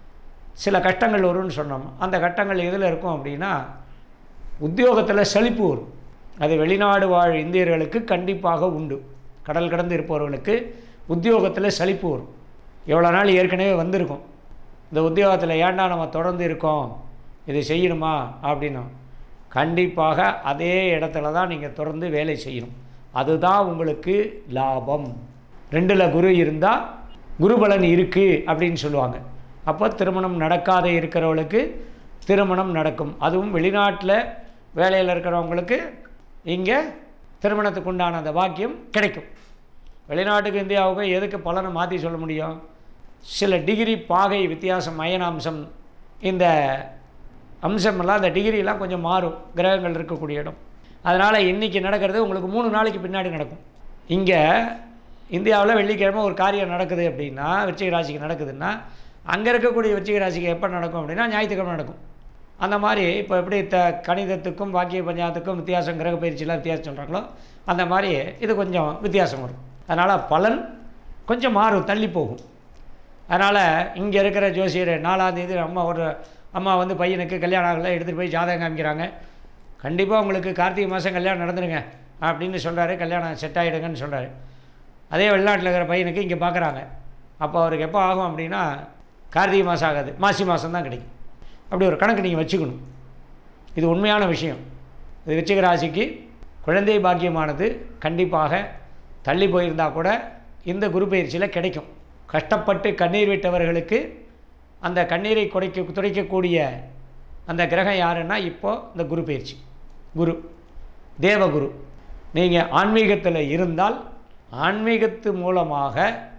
சில கஷ்டங்கள் வரும்னு சொன்னோம் அந்த கட்டங்கள் எதில் இருக்கும் அப்படின்னா உத்தியோகத்தில் செழிப்பு வரும் அது வெளிநாடு வாழ் இந்தியர்களுக்கு கண்டிப்பாக உண்டு கடல் கடந்து இருப்பவர்களுக்கு உத்தியோகத்தில் செழிப்பு வரும் எவ்வளோ நாள் ஏற்கனவே வந்திருக்கும் இந்த உத்தியோகத்தில் ஏன்டா நம்ம தொடர்ந்து இருக்கோம் இது செய்யணுமா அப்படின்னா கண்டிப்பாக அதே இடத்துல தான் நீங்கள் தொடர்ந்து வேலை செய்யணும் அதுதான் உங்களுக்கு லாபம் ரெண்டில் குரு இருந்தால் குருபலன் இருக்குது அப்படின்னு சொல்லுவாங்க அப்போ திருமணம் நடக்காத இருக்கிறவங்களுக்கு திருமணம் நடக்கும் அதுவும் வெளிநாட்டில் வேலையில் இருக்கிறவங்களுக்கு இங்கே திருமணத்துக்கு உண்டான அந்த பாக்கியம் கிடைக்கும் வெளிநாட்டுக்கு இந்தியாவுக்கும் எதுக்கு பலனை மாற்றி சொல்ல முடியும் சில டிகிரி பாகை வித்தியாசம் அயன அம்சம் இந்த அம்சமெல்லாம் அந்த டிகிரிலாம் கொஞ்சம் மாறும் கிரகங்கள் இருக்கக்கூடிய இடம் அதனால் இன்றைக்கி நடக்கிறது உங்களுக்கு மூணு நாளைக்கு பின்னாடி நடக்கும் இங்கே இந்தியாவில் வெள்ளிக்கிழமை ஒரு காரியம் நடக்குது அப்படின்னா விருச்சிக ராசிக்கு நடக்குதுன்னா அங்கே இருக்கக்கூடிய விருச்சிக ராசிக்கு எப்போ நடக்கும் அப்படின்னா ஞாயிற்றுக்கிழமை நடக்கும் அந்த மாதிரி இப்போ எப்படி த கணிதத்துக்கும் வாக்கிய பஞ்சாயத்துக்கும் வித்தியாசம் கிரக பயிற்சியெலாம் வித்தியாசம் சொல்கிறாங்களோ அந்த மாதிரி இது கொஞ்சம் வித்தியாசம் வரும் அதனால் பலன் கொஞ்சம் மாறும் தள்ளி போகும் அதனால் இங்கே இருக்கிற ஜோசியர் நாலாந்தேதி அம்மா ஒரு அம்மா வந்து பையனுக்கு கல்யாணம் ஆகலை எடுத்துகிட்டு போய் ஜாதகம் காமிக்கிறாங்க கண்டிப்பாக உங்களுக்கு கார்த்திகை மாதம் கல்யாணம் நடந்துருங்க அப்படின்னு சொல்கிறாரு கல்யாணம் செட் ஆகிடுங்கன்னு சொல்கிறாரு அதே வெளிநாட்டில் இருக்கிற பையனுக்கு இங்கே பார்க்குறாங்க அப்போ அவருக்கு எப்போ ஆகும் அப்படின்னா கார்த்திகை மாதம் ஆகாது மாசி மாதம் தான் கிடைக்கும் அப்படி ஒரு கணக்கு நீங்கள் வச்சுக்கணும் இது உண்மையான விஷயம் இது விருச்சிக ராசிக்கு குழந்தை பாக்கியமானது கண்டிப்பாக தள்ளி போயிருந்தால் கூட இந்த குரு பயிற்சியில் கிடைக்கும் கஷ்டப்பட்டு கண்ணீர் விட்டவர்களுக்கு அந்த கண்ணீரை குறைக்க துடைக்கக்கூடிய அந்த கிரகம் யாருன்னா இப்போது இந்த குரு பயிற்சி குரு தேவகுரு நீங்கள் ஆன்மீகத்தில் இருந்தால் ஆன்மீகத்து மூலமாக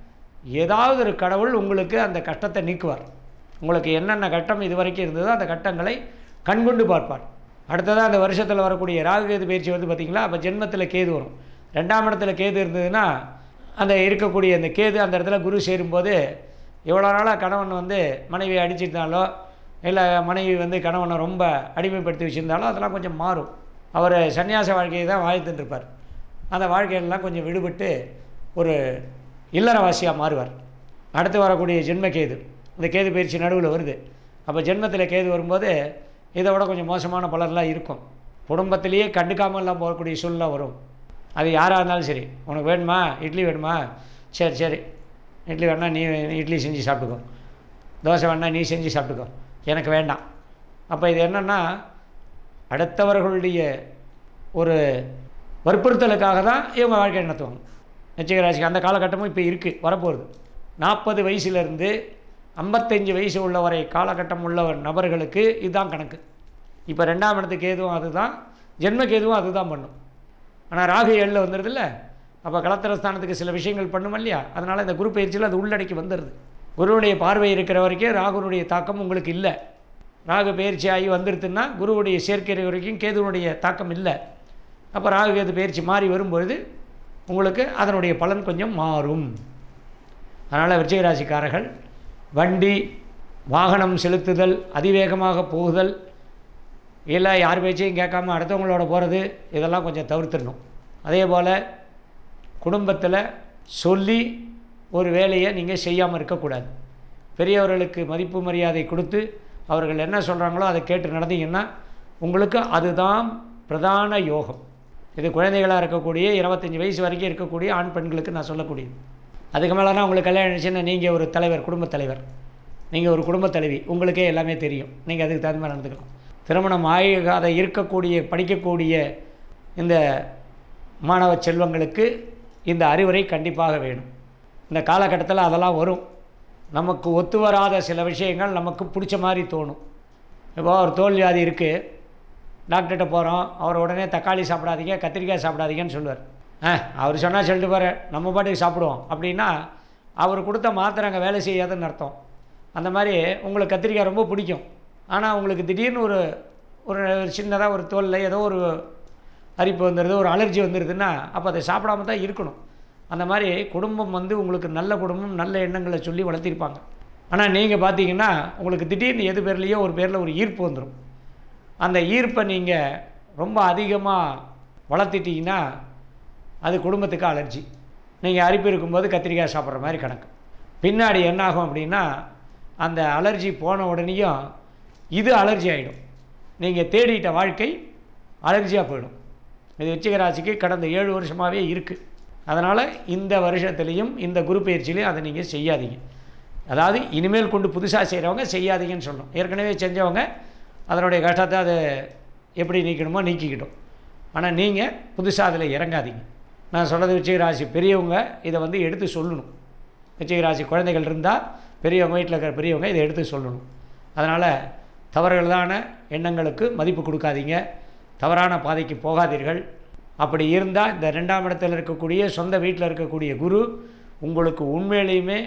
ஏதாவது ஒரு கடவுள் உங்களுக்கு அந்த கஷ்டத்தை நீக்குவார் உங்களுக்கு என்னென்ன கட்டம் இது வரைக்கும் இருந்ததோ அந்த கட்டங்களை கண்கொண்டு பார்ப்பார் அடுத்ததாக அந்த வருஷத்தில் வரக்கூடிய ராகு கேது பயிற்சி வந்து பார்த்திங்களா அப்போ ஜென்மத்தில் கேது வரும் ரெண்டாம் இடத்துல கேது இருந்ததுன்னா அந்த இருக்கக்கூடிய அந்த கேது அந்த இடத்துல குரு சேரும்போது எவ்வளோ நாளாக கணவன் வந்து மனைவியை அடிச்சிருந்தாலோ இல்லை மனைவி வந்து கணவனை ரொம்ப அடிமைப்படுத்தி வச்சுருந்தாலோ அதெல்லாம் கொஞ்சம் மாறும் அவர் சன்னியாச வாழ்க்கையை தான் வாழ்த்துட்டு இருப்பார் அந்த வாழ்க்கையெல்லாம் கொஞ்சம் விடுபட்டு ஒரு இல்லறவாசியாக மாறுவார் அடுத்து வரக்கூடிய ஜென்ம கேது இந்த கேது பயிற்சி நடுவில் வருது அப்போ ஜென்மத்தில் கேது வரும்போது இதை விட கொஞ்சம் மோசமான பலர்லாம் இருக்கும் குடும்பத்திலேயே கண்டுக்காமலாம் போகக்கூடிய சூழ்நிலை வரும் அது யாராக இருந்தாலும் சரி உனக்கு வேணுமா இட்லி வேணுமா சரி சரி இட்லி வேணா நீ இட்லி செஞ்சு சாப்பிட்டுக்கோ தோசை வேணா நீ செஞ்சு சாப்பிட்டுக்கோ எனக்கு வேண்டாம் அப்போ இது என்னென்னா அடுத்தவர்களுடைய ஒரு வற்புறுத்தலுக்காக தான் இவங்க வாழ்க்கை நடத்துவாங்க நிச்சய ராசிக்கு அந்த காலகட்டமும் இப்போ இருக்குது வரப்போகுது நாற்பது வயசுலேருந்து ஐம்பத்தஞ்சு வயசு உள்ளவரை காலகட்டம் உள்ள நபர்களுக்கு இதுதான் கணக்கு இப்போ ரெண்டாம் இடத்துக்கு எதுவும் அதுதான் ஜென்மக்கு எதுவும் அதுதான் பண்ணும் ஆனால் ராகு ஏழில் வந்துடுதுல்ல அப்போ கலத்திரஸ்தானத்துக்கு சில விஷயங்கள் பண்ணும் இல்லையா அதனால் இந்த குரு பயிற்சியில் அது உள்ளடக்கி வந்துடுது குருவுடைய பார்வை இருக்கிற வரைக்கும் ராகுனுடைய தாக்கம் உங்களுக்கு இல்லை ராகு பயிற்சி ஆகி வந்துடுதுன்னா குருவுடைய சேர்க்கை வரைக்கும் கேதுவனுடைய தாக்கம் இல்லை அப்போ ராகு கேது பயிற்சி மாறி வரும்பொழுது உங்களுக்கு அதனுடைய பலன் கொஞ்சம் மாறும் அதனால் விருச்சிக ராசிக்காரர்கள் வண்டி வாகனம் செலுத்துதல் அதிவேகமாக போகுதல் இல்லை யார் பேச்சையும் கேட்காம அடுத்தவங்களோட போகிறது இதெல்லாம் கொஞ்சம் தவிர்த்துடணும் அதே போல் குடும்பத்தில் சொல்லி ஒரு வேலையை நீங்கள் செய்யாமல் இருக்கக்கூடாது பெரியவர்களுக்கு மதிப்பு மரியாதை கொடுத்து அவர்கள் என்ன சொல்கிறாங்களோ அதை கேட்டு நடந்தீங்கன்னா உங்களுக்கு அதுதான் பிரதான யோகம் இது குழந்தைகளாக இருக்கக்கூடிய இருபத்தஞ்சி வயசு வரைக்கும் இருக்கக்கூடிய ஆண் பெண்களுக்கு நான் சொல்லக்கூடியது அதுக்கு மேலேனா உங்களுக்கு கல்யாணம் ஆயிடுச்சுன்னா நீங்கள் ஒரு தலைவர் குடும்பத் தலைவர் நீங்கள் ஒரு குடும்பத் தலைவி உங்களுக்கே எல்லாமே தெரியும் நீங்கள் அதுக்கு தகுந்த மாதிரி நடந்துக்கலாம் திருமணம் ஆகாத இருக்கக்கூடிய படிக்கக்கூடிய இந்த மாணவ செல்வங்களுக்கு இந்த அறிவுரை கண்டிப்பாக வேணும் இந்த காலகட்டத்தில் அதெல்லாம் வரும் நமக்கு ஒத்து வராத சில விஷயங்கள் நமக்கு பிடிச்ச மாதிரி தோணும் இப்போ ஒரு தோல் வியாதி இருக்குது டாக்டர்கிட்ட போகிறோம் அவர் உடனே தக்காளி சாப்பிடாதீங்க கத்திரிக்காய் சாப்பிடாதீங்கன்னு சொல்லுவார் ஆ அவர் சொன்னால் சொல்லிட்டு பாரு நம்ம பாட்டுக்கு சாப்பிடுவோம் அப்படின்னா அவர் கொடுத்த மாத்திரை அங்கே வேலை செய்யாதுன்னு அர்த்தம் அந்த மாதிரி உங்களுக்கு கத்திரிக்காய் ரொம்ப பிடிக்கும் ஆனால் உங்களுக்கு திடீர்னு ஒரு ஒரு சின்னதாக ஒரு தோலில் ஏதோ ஒரு அரிப்பு வந்துடுது ஒரு அலர்ஜி வந்துடுதுன்னா அப்போ அதை சாப்பிடாம தான் இருக்கணும் அந்த மாதிரி குடும்பம் வந்து உங்களுக்கு நல்ல குடும்பம் நல்ல எண்ணங்களை சொல்லி வளர்த்திருப்பாங்க ஆனால் நீங்கள் பார்த்தீங்கன்னா உங்களுக்கு திடீர்னு எது பேர்லேயோ ஒரு பேரில் ஒரு ஈர்ப்பு வந்துடும் அந்த ஈர்ப்பை நீங்கள் ரொம்ப அதிகமாக வளர்த்திட்டீங்கன்னா அது குடும்பத்துக்கு அலர்ஜி நீங்கள் அரிப்பு இருக்கும்போது கத்திரிக்காய் சாப்பிட்ற மாதிரி கணக்கு பின்னாடி என்னாகும் அப்படின்னா அந்த அலர்ஜி போன உடனேயும் இது அலர்ஜி ஆகிடும் நீங்கள் தேடிட்ட வாழ்க்கை அலர்ஜியாக போயிடும் இது விருச்சிக ராசிக்கு கடந்த ஏழு வருஷமாகவே இருக்குது அதனால் இந்த வருஷத்துலேயும் இந்த குரு பயிற்சியிலையும் அதை நீங்கள் செய்யாதீங்க அதாவது இனிமேல் கொண்டு புதுசாக செய்கிறவங்க செய்யாதீங்கன்னு சொல்லணும் ஏற்கனவே செஞ்சவங்க அதனுடைய கஷ்டத்தை அதை எப்படி நீக்கணுமோ நீக்கிக்கிட்டோம் ஆனால் நீங்கள் புதுசாக அதில் இறங்காதீங்க நான் சொல்கிறது விருச்சிக ராசி பெரியவங்க இதை வந்து எடுத்து சொல்லணும் விருச்சிக ராசி குழந்தைகள் இருந்தால் பெரியவங்க வீட்டில் இருக்கிற பெரியவங்க இதை எடுத்து சொல்லணும் அதனால் தவறுகளான எண்ணங்களுக்கு மதிப்பு கொடுக்காதீங்க தவறான பாதைக்கு போகாதீர்கள் அப்படி இருந்தால் இந்த ரெண்டாம் இடத்தில் இருக்கக்கூடிய சொந்த வீட்டில் இருக்கக்கூடிய குரு உங்களுக்கு உண்மையிலையுமே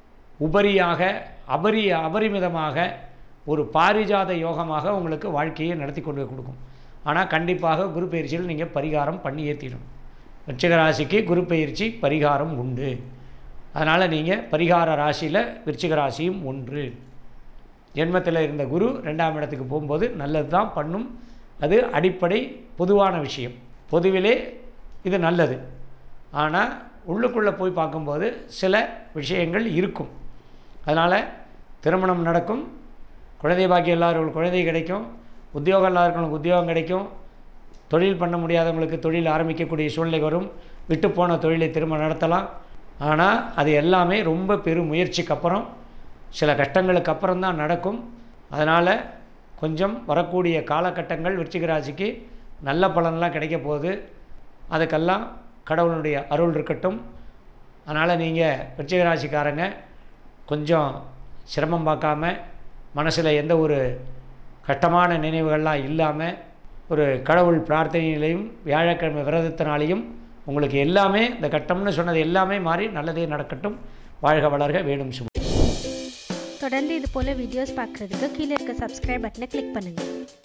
உபரியாக அபரி அபரிமிதமாக ஒரு பாரிஜாத யோகமாக உங்களுக்கு வாழ்க்கையை நடத்தி கொண்டு போய் கொடுக்கும் ஆனால் கண்டிப்பாக குரு பயிற்சியில் நீங்கள் பரிகாரம் பண்ணி ஏற்றிடணும் விருச்சிக ராசிக்கு குரு பயிற்சி பரிகாரம் உண்டு அதனால் நீங்கள் பரிகார ராசியில் விருச்சிக ராசியும் ஒன்று ஜென்மத்தில் இருந்த குரு ரெண்டாம் இடத்துக்கு போகும்போது நல்லது தான் பண்ணும் அது அடிப்படை பொதுவான விஷயம் பொதுவிலே இது நல்லது ஆனால் உள்ளுக்குள்ளே போய் பார்க்கும்போது சில விஷயங்கள் இருக்கும் அதனால் திருமணம் நடக்கும் குழந்தை பாக்கியம் இல்லாதவங்களுக்கு குழந்தை கிடைக்கும் உத்தியோகம் இல்லாதவங்களுக்கு உத்தியோகம் கிடைக்கும் தொழில் பண்ண முடியாதவங்களுக்கு தொழில் ஆரம்பிக்கக்கூடிய சூழ்நிலை வரும் விட்டு போன தொழிலை திரும்ப நடத்தலாம் ஆனால் அது எல்லாமே ரொம்ப பெரும் முயற்சிக்கு அப்புறம் சில கஷ்டங்களுக்கு அப்புறம் தான் நடக்கும் அதனால் கொஞ்சம் வரக்கூடிய காலகட்டங்கள் விருச்சிக ராசிக்கு நல்ல பலன்லாம் கிடைக்க போகுது அதுக்கெல்லாம் கடவுளுடைய அருள் இருக்கட்டும் அதனால் நீங்கள் விருச்சிக ராசிக்காரங்க கொஞ்சம் சிரமம் பார்க்காம மனசில் எந்த ஒரு கஷ்டமான நினைவுகள்லாம் இல்லாமல் ஒரு கடவுள் பிரார்த்தனையிலையும் வியாழக்கிழமை விரதத்தினாலையும் உங்களுக்கு எல்லாமே இந்த கட்டம்னு சொன்னது எல்லாமே மாறி நல்லதே நடக்கட்டும் வாழ்க வளர்க வேணும் சுபம் தொடர்ந்து இது போல் வீடியோஸ் பார்க்குறதுக்கு கீழே இருக்க சப்ஸ்கிரைப் பட்டனை கிளிக் பண்ணுங்கள்